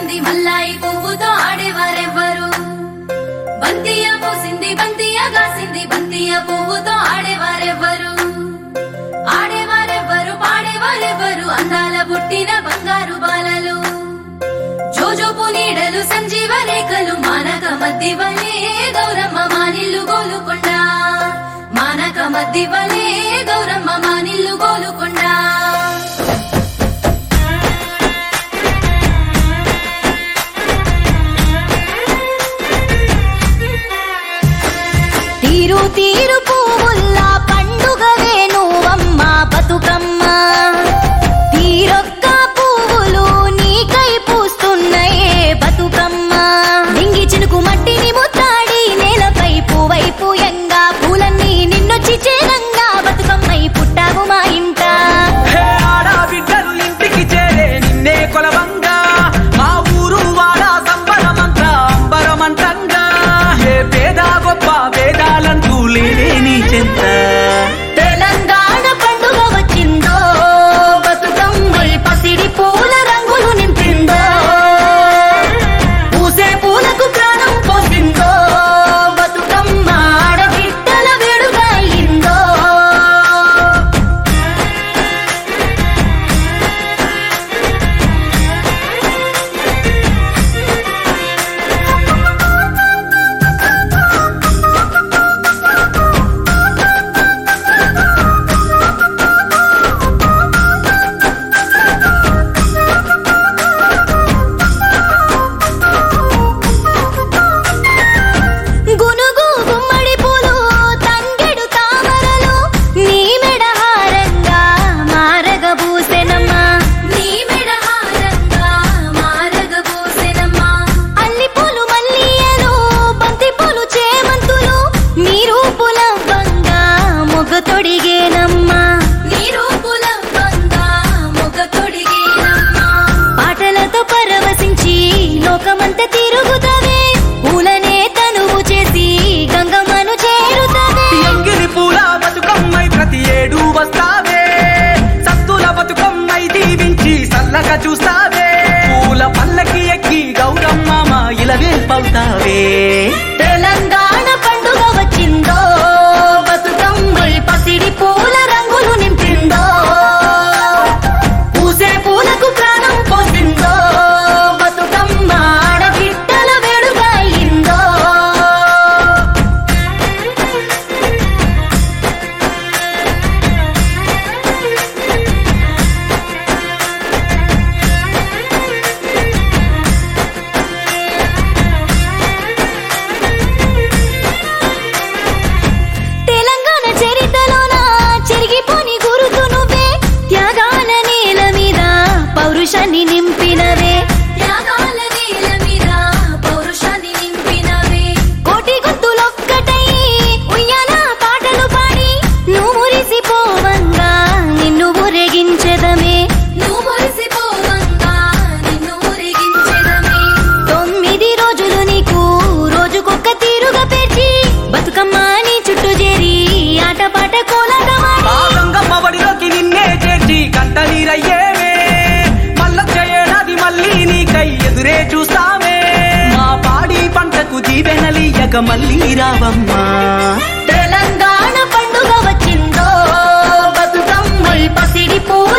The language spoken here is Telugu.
కాసింది మల్లాయి పువ్వుతో ఆడేవారెవ్వరు బంతియ పూసింది బంతియ కాసింది బంతియ పువ్వుతో ఆడేవారెవ్వరు ఆడేవారెవ్వరు పాడేవారెవ్వరు అందాల పుట్టిన బంగారు బాలలు జోజోపు నీడలు సంజీవ రేఖలు మానక మద్ది వలే గౌరమ్మ మానిల్లు గోలుకొండ మానక మద్ది వలే గౌరమ్మ మానిల్లు గోలుకొండ తీరు తీరు పువ్వుల్లా పండుగవే నువ్వమ్మ బతుకమ్మ తీరొక్క పువ్వులు నీకై పూస్తున్నాయే బతుకమ్మ దింగి చినుకు మట్టిని ముత్తాడి నేలపై పువ్వైపు ఎంగా పూలన్నీ నిన్నొచ్చి చేరంగా బతుకమ్మై పుట్టావు మా ఇంట హే ఆడబిడ్డలు ఇంటికి చేరే నిన్నే కొలవంగా మా ఊరు వాడ సంబరమంత అంబరమంతంగా ఏ పేద గొప్ప వేదాలంటూ లేనే నీ చెంత తెలంగాణ పండుగ వచ్చిందో బతుకమ్మై పసిడి పూల రంగులు నింపిందో పూసే పూలకు ప్రాణం పోసిందో బతుకమ్మ ఆడబిడ్డల వేడుక అయిందో గునుగు గుమ్మడి పూలు తంగెడు తామరలు నీ మెడహారంగా మారగబూసెనమ్మా నీ మెడహారంగా మారగబోసెనమ్మా అల్లి పూలు మల్లియలు బంతి పూలు చేమంతులు నీ రూపులవ్వంగా మొగ్గ తొడిగేనమ్మా నీ రూపుల బంగా మొగ తొడిగేనమ్మా పాటలతో పరవశించి లోకమంత తిరుగుతవే పూలనే తనువు చేసి గంగమ్మను చేరుతవే ఎంగిలి పూల బతుకమ్మై ప్రతి ఏడు వస్తావే సత్తుల బతుకమ్మై దీవించి సల్లగా చూస్తావే పూల పల్లకి ఎక్కి గౌరమ్మ మా ఇలవే పవుతావే తెలంగాణ పండుగ వచ్చిందో బతుకమ్మై పసిడి పూల రంగులు నింపిందో పూసే పూలకు ప్రాణం పోసిందో బతుకమ్మ ఆడబిడ్డల వేడుక అయిందో తెలంగాణ చరిత్రలోన చెరిగిపోని గురుతు నువ్వే త్యాగాల నేల మీద పౌరుషాన్ని నింపినవే త్యాగాల నేల మీద పౌరుషాన్ని నింపినవే కోటి గొంతులొక్కటై ఉయ్యాల పాటలు పాడి నువ్వు మురిసిపోవంగా నిన్ను ఊరేగించెదమే నువ్వు మురిసిపోవంగా నిన్ను ఊరేగించెదమే తొమ్మిది రోజులు నీకు రోజుకొక్క తీరుగా పేర్చి బతుకమ్మ నీ చుట్టూ చేరి ఆటపాట కోలాటమాడి ఆ గంగమ్మ వడిలోకి నిన్నే చేర్చి కంటనీరయ్యేవే మల్లొచ్చ ఏడాది మళ్ళీ నీకై ఎదురే చూస్తామే మా పాడి పంటకు దీవెనలియక మళ్ళీ రావమ్మా తెలంగాణ పండుగ వచ్చిందో బతుకమ్మై పసిడి పూ